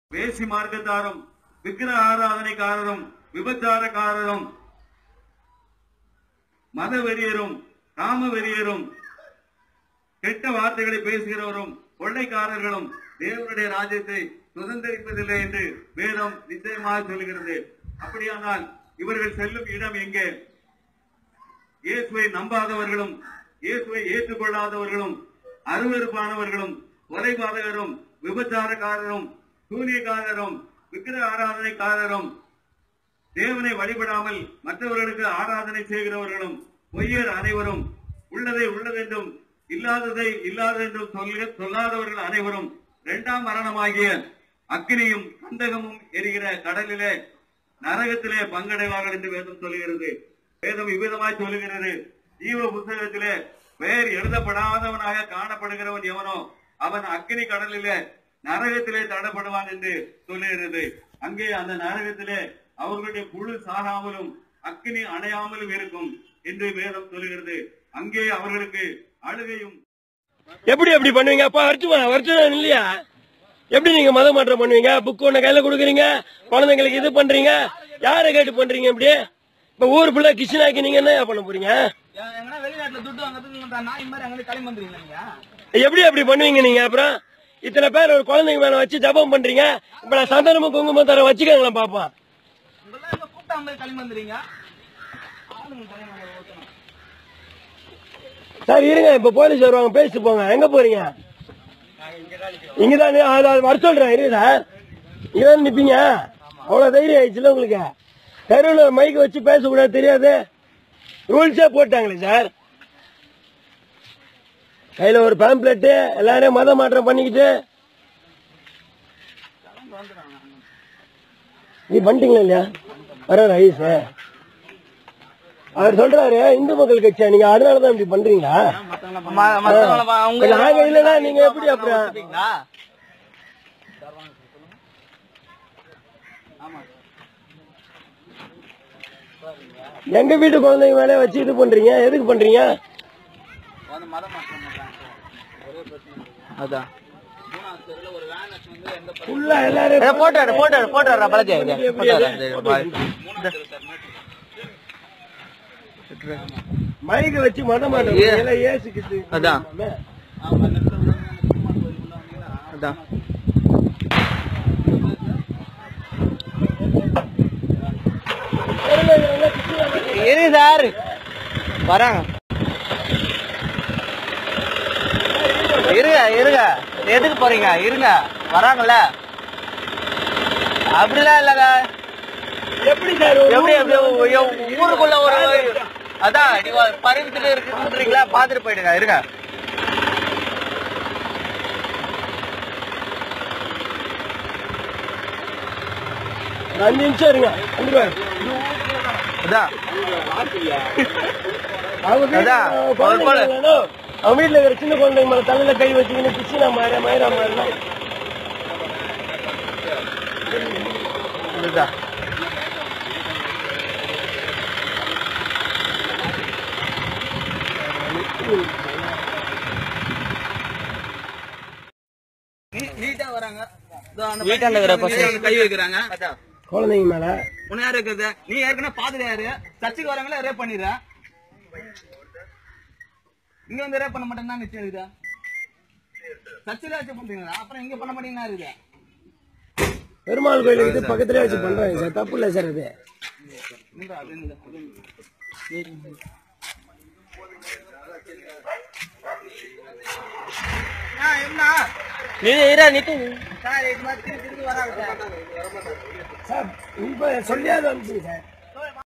வேசி மார்க்கத்தாரும் விக்கிரக ஆராதனைக்காரரும் விபச்சாரக்காரரும் மத வெறியரும் காம வெறியரும் கெட்ட வார்த்தைகளை பேசுகிறவரும் கொள்ளைக்காரர்களும் தேவனுடைய ராஜ்யத்தை சுதந்திரிப்பதில்லை என்று வேதம் நிச்சயமாக சொல்கிறது அப்படியானால் இவர்கள் செல்லும் இடம் எங்கே இயேசுவை நம்பாதவர்களும் இயேசுவை ஏற்றுக்கொள்ளாதவர்களும் அருவருப்பானவர்களும் கொலைபாதகரும் விபச்சாரக்காரரும் சூனியக்காரரும் விக்கிர ஆராதனைக்காரரும் தேவனை வழிபடாமல் மற்றவர்களுக்கு ஆராதனை செய்கிறவர்களும் பொய்யர் அனைவரும் உள்ளதை உள்ளதென்றும் இல்லாததை இல்லாதென்றும் சொல்ல சொல்லாதவர்கள் அனைவரும் இரண்டாம் மரணமாகிய அக்கினியும் கந்தகமும் எரிகிற கடலிலே நரகத்திலே பங்கடைவார்கள் என்று வேதம் சொல்லுகிறது வேதம் இவ்விதமாய் சொல்லுகிறது ஜீவ புத்தகத்திலே பெயர் எழுதப்படாதவனாக காணப்படுகிறவன் எவனோ அவன் அக்கினி கடலிலே நரகத்திலே தடப்படுவான் என்று சொல்லுகிறது அங்கே அந்த நரகத்திலே அவர்களுடைய புழு சாகாமலும் அக்கினி அணையாமலும் இருக்கும் என்று வேதம் சொல்லுகிறது அங்கே அவர்களுக்கு அழுகையும் எப்படி எப்படி பண்ணுவீங்க அப்பா வருச்சுமா வருச்சம் இல்லையா எப்படி நீங்க மத மாற்றம் பண்ணுவீங்க புக் ஒண்ணு கையில கொடுக்குறீங்க குழந்தைங்களுக்கு இது பண்றீங்க யாரை கேட்டு பண்றீங்க இப்படி இப்ப ஊர் ஃபுல்லா கிருஷ்ணாக்கி நீங்க என்ன பண்ண போறீங்க எங்கன்னா வெளிநாட்டுல துட்டு வாங்குறதுக்கு நாய் மாதிரி அங்க கிளம்பி வந்துறீங்களா நீங்க எப்படி அப்படி பண்ணுவீங்க நீங்க அப்புறம் இத்தனை பேர் ஒரு குழந்தைங்க மேல வச்சு ஜபம் பண்றீங்க இப்ப நான் சந்தனமும் குங்குமம் தர வச்சுக்கங்களேன் பாப்போம் உங்களெல்லாம் எங்க கூப்பிட்டா மாதிரி கிளம்பி வந்துறீங்க ஆளுங்க தலைவன் ஓட்டணும் சார் இருங்க இப்ப போலீஸ் வருவாங்க பேசிட்டு போங்க எங்க போறீங்க இங்கதான் நீ- அது- அது வர சொல்றேன் இரு சார் இங்கதான் நிப்பீங்க அவ்வளவு தைரியம் ஆயிடுச்சுல உங்களுக்கு தெருவில் மைக் வச்சு பேசக்கூடாது தெரியாது ரூல்ஸே போட்டாங்களே சார் கையில ஒரு பேம்ப்ளெட்டு எல்லாரையும் மத மாற்றம் பண்ணிக்கிட்டு நீ பண்ணிட்டீங்களா இல்லையா வர ரைஸ் அவர் சொல்றாரு இந்து மக்கள் கட்சியா நீங்க அதனாலதான் இப்படி பண்றீங்களா ம- மத்தவங்கள பா- உங்க இப்ப நாங்க இல்லைன்னா நீங்க எப்படி அப்புறம் வச்சுப்பீங்களா? எங்க வீட்டு குழந்தைங்க மேல வச்சு இது பண்றீங்க எதுக்கு பண்றீங்க வந்து மதம் மாற்றம் பண்றாங்க. ஒரே பிரச்சனை. அதான் மூணாவது தெருவுல ஒரு van வச்சு வந்து எந்த ப- ஃபுல்லா எல்லாரும் ஏய், போட்டோ எடு, போட்டோ எடு, போட்டோ எடுடா, பாலாஜி, இது, எப்படி போட்டோ அது? எடு, இது, போட்டோ பாரு. எடு. மூணாவது தெரு சார், மேட்டு. மைக்க வச்சு மத மாற்றம் ஏ. எல்லாம் ஏசுக்கிட்டு அதான். ஆமா. ஆமா, அந்த இடத்துல உள்ளவங்க, அந்த பெருமாள் கோயில் உள்ளவங்க, அதான் தெருவுல இருக்கிறவங்க கிறிஸ்துவ இரு சார் வராங்க இருங்க இருங்க எதுக்கு போறீங்க இருங்க வராங்கல்ல அப்படிலாம் இல்லங்க எப்படி சார் ஒரு எப்படி எப்படி ஊருக்குள்ள ஊ- ஊ- ஊருக்குள்ள ஒரு அதான் நீங்க பறிந்துட்டு இருக்குன்றீங்களா பாத்துட்டு போயிடுங்க இருங்க ஒரு அஞ்சு நிமிஷம் இருங்க கண்டிப்பா அதான் அவங்க வீட்டுல அதான், அவங்க ஒரு குழந்தைங்க குழந்தை. இல்லைனா, அவங்க வீட்டுல இருக்கிற சின்ன குழந்தைங்க மேல தலையில கை வச்சுக்கின்னு கிருஷ்ணா மாற மயிரா மாறலாம் இதுதான் நீட்டா வராங்க வீட்டாண்ட இருக்கிற பசங்க கை வைக்கிறாங்க குழந்தைங்க மேல உன்ன யாரு இருக்குது நீ ஏற்கனவே பாத்துட்டு யாரு சர்ச்சுக்கு வரவங்கள ரேப் பண்ணிடுற இங்க வந்து ரேப் பண்ண மாட்டேன்னா நிச்சயம் இருக்குதா சர்ச்சில் வச்சு பண்றீங்களா அப்புறம் இங்க பண்ண மாட்டீங்கன்னா இருக்குதா பெருமாள் கோயிலுக்கு பக்கத்துலயே வச்சு பண்றாங்க சார் தப்பு இல்ல சார் அது நின்றா, அது நின்றா, அது நின்றா. ஆ, என்ன? சார், இது மாதிரி திருப்பி திருப்பி வராங்க சார். சார் இப்ப சொல்லியாவது வந்துச்சு சார்